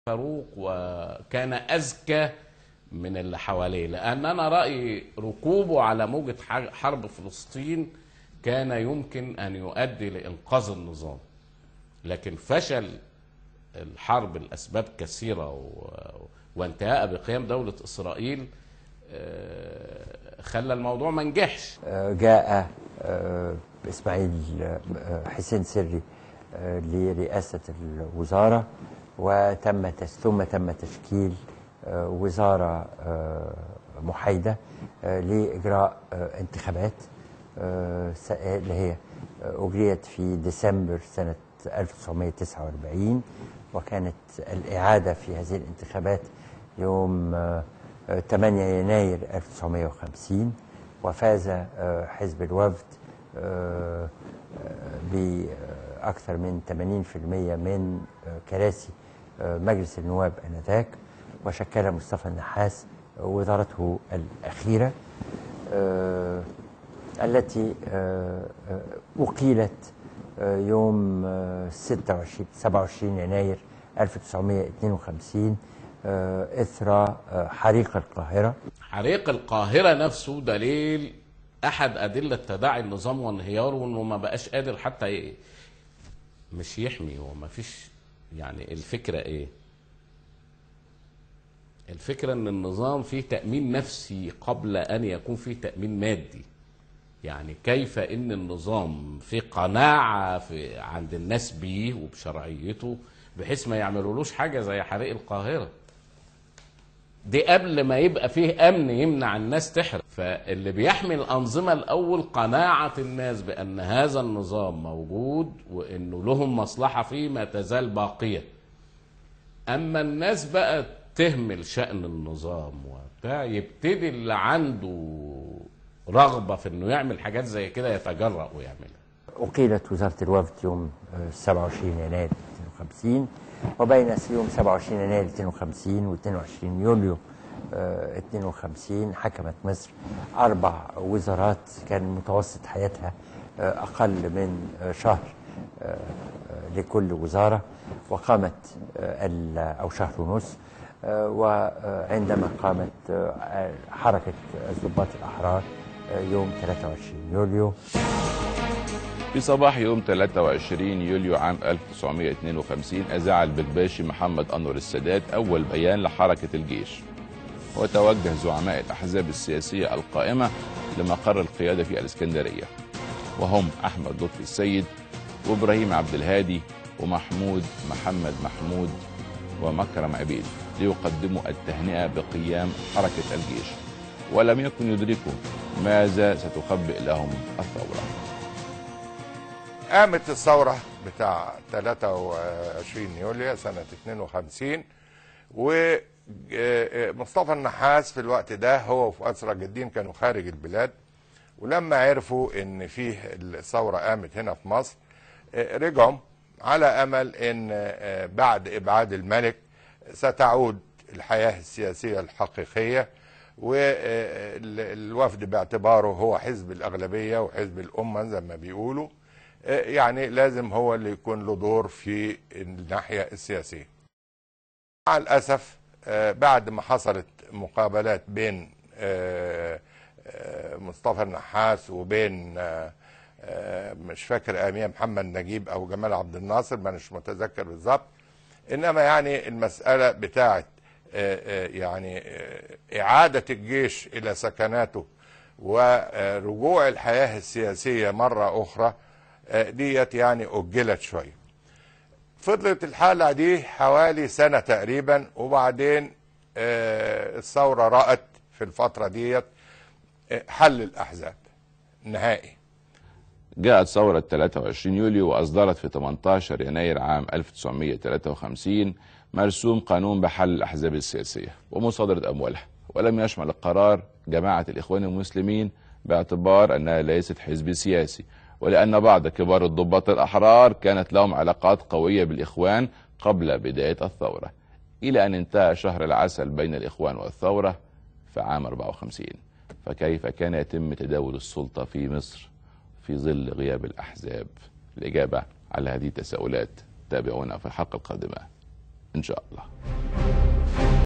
فاروق وكان أذكى من اللي حواليه لأن أنا رأيي ركوبه على موجة ح- حرب فلسطين كان يمكن أن يؤدي لإنقاذ النظام لكن فشل الحرب لأسباب كثيرة و... وانتهاء بقيام دولة إسرائيل آه، خلى الموضوع ما نجحش جاء آه، اسماعيل آه، حسين سري آه، لرئاسة الوزارة وتم تس- ثم تم تشكيل آه، وزارة آه، محايدة آه، لإجراء آه، انتخابات آه، س- اللي هي آه، أجريت في ديسمبر سنة 1949 وكانت الإعادة في هذه الانتخابات يوم آه، آه، 8 يناير 1950 وفاز آه، حزب الوفد آه، آه، بأكثر من 80% من آه، كراسي آه، مجلس النواب آنذاك وشكل مصطفى النحاس وزارته الأخيرة آه، التي آه، آه، أقيلت آه، يوم آه، 26 27 يناير 1952 آه، إثر آه، حريق القاهرة حريق القاهرة نفسه دليل أحد أدلة تداعي النظام وانهياره إنه ما بقاش قادر حتى ي... مش يحمي هو ما فيش يعني الفكرة إيه؟ الفكرة إن النظام فيه تأمين نفسي قبل أن يكون فيه تأمين مادي يعني كيف ان النظام في قناعه في عند الناس بيه وبشرعيته بحيث ما يعملولوش حاجه زي حريق القاهره دي قبل ما يبقى فيه امن يمنع الناس تحرق فاللي بيحمي الانظمه الاول قناعه الناس بان هذا النظام موجود وانه لهم مصلحه فيه ما تزال باقيه اما الناس بقى تهمل شأن النظام وبتاع يبتدي اللي عنده رغبة في انه يعمل حاجات زي كده يتجرأ ويعملها أقيلت وزارة الوفد يوم آه، 27 يناير 52 وبين يوم 27 يناير 52 و 22 يوليو آه، 52 حكمت مصر أربع وزارات كان متوسط حياتها آه، أقل من آه، شهر آه، آه، لكل وزارة وقامت آه، ال- أو شهر ونص آه، وعندما قامت آه، حركة الضباط الأحرار آه، يوم 23 يوليو في صباح يوم 23 يوليو عام 1952 أذاع البكباشي محمد أنور السادات أول بيان لحركة الجيش وتوجه زعماء الأحزاب السياسية القائمة لمقر القيادة في الإسكندرية وهم أحمد لطفي السيد وإبراهيم عبد الهادي ومحمود محمد محمود ومكرم عبيد ليقدموا التهنئة بقيام حركة الجيش ولم يكن يدركوا ماذا ستخبئ لهم الثورة قامت الثورة بتاع 23 يوليو سنة 52 ومصطفى النحاس في الوقت ده هو وفؤاد الدين كانوا خارج البلاد ولما عرفوا ان فيه الثورة قامت هنا في مصر آه، رجعوا على امل ان آه، بعد ابعاد الملك ستعود الحياة السياسية الحقيقية والوفد باعتباره هو حزب الأغلبية وحزب الأمة زي ما بيقولوا آه، يعني لازم هو اللي يكون له دور في الناحية السياسية مع الأسف آه، بعد ما حصلت مقابلات بين آه، آه، مصطفى النحاس وبين آه، آه، مش فاكر أياميها محمد نجيب أو جمال عبد الناصر ما مش متذكر بالظبط إنما يعني المسألة بتاعت آه، آه، يعني آه، إعادة الجيش إلى سكناته ورجوع الحياة السياسية مرة أخرى آه، ديت يعني أجلت شوية فضلت الحالة دي حوالي سنة تقريبا وبعدين آه، الثورة رأت في الفترة ديت آه، حل الأحزاب نهائي جاءت ثورة 23 يوليو وأصدرت في 18 يناير عام 1953 مرسوم قانون بحل الأحزاب السياسية ومصادرة أموالها ولم يشمل القرار جماعة الإخوان المسلمين باعتبار أنها ليست حزب سياسي ولأن بعض كبار الضباط الأحرار كانت لهم علاقات قوية بالإخوان قبل بداية الثورة إلى أن انتهى شهر العسل بين الإخوان والثورة في عام 54 فكيف كان يتم تداول السلطة في مصر في ظل غياب الأحزاب الإجابة على هذه التساؤلات تابعونا في الحلقة القادمة إن شاء الله